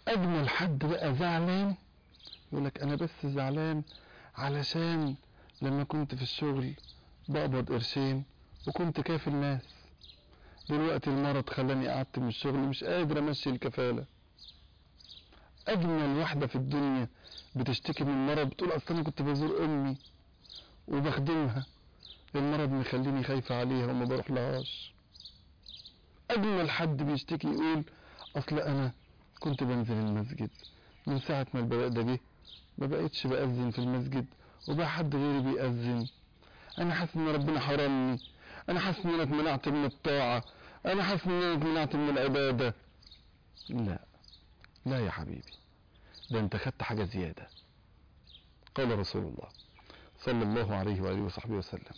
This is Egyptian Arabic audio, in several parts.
اجمل حد بقى زعلان يقول لك انا بس زعلان علشان لما كنت في الشغل بقبض قرشين وكنت كافي الناس دلوقتي المرض خلاني قعدت من الشغل مش قادر امشي الكفاله اجمل واحده في الدنيا بتشتكي من مرض بتقول اصل انا كنت بزور امي وبخدمها المرض مخليني خايفه عليها وما بروح لهاش اجمل حد بيشتكي يقول اصل انا كنت بنزل المسجد من ساعه ما البلاء ده جه ما بقتش باذن في المسجد وبقى حد غيري بيأذن انا حاسس ان ربنا حرمني انا حاسس ان انا اتمنعت من الطاعه انا حاسس ان انا اتمنعت من العباده لا لا يا حبيبي ده انت خدت حاجه زياده قال رسول الله صلى الله عليه واله وصحبه وسلم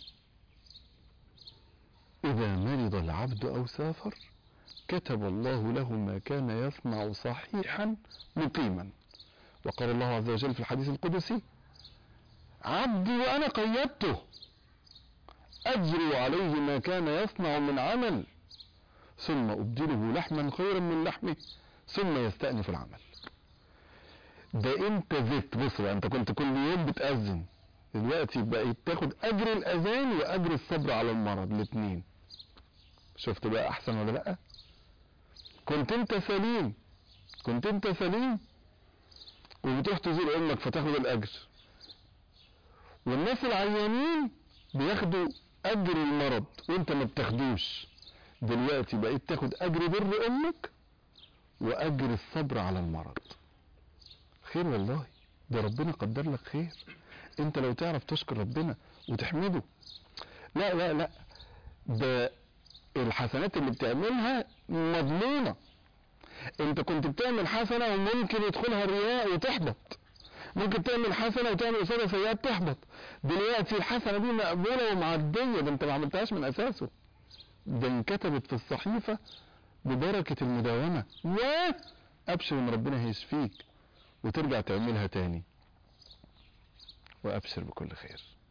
اذا مرض العبد او سافر كتب الله له ما كان يصنع صحيحا مقيما وقال الله عز وجل في الحديث القدسي عبدي وانا قيدته اجري عليه ما كان يصنع من عمل ثم ابدله لحما خيرا من لحمه ثم يستأنف العمل ده انت زدت بص بقى انت كنت كل يوم بتأذن دلوقتي بقيت تاخد اجر الاذان واجر الصبر على المرض الاثنين شفت بقى احسن ولا لا كنت انت سليم كنت انت سليم وبتروح تزور امك فتاخد الاجر والناس العيانين بياخدوا اجر المرض وانت ما بتاخدوش دلوقتي بقيت تاخد اجر بر امك واجر الصبر على المرض خير والله ده ربنا قدر لك خير انت لو تعرف تشكر ربنا وتحمده لا لا لا ده الحسنات اللي بتعملها مضمونة انت كنت بتعمل حسنة وممكن يدخلها الرياء وتحبط ممكن تعمل حسنة وتعمل إصابة سيئة تحبط دلوقتي الحسنة دي مقبولة ومعدية ده انت ما عملتهاش من أساسه ده انكتبت في الصحيفة ببركة المداومة وأبشر ان ربنا هيشفيك وترجع تعملها تاني وأبشر بكل خير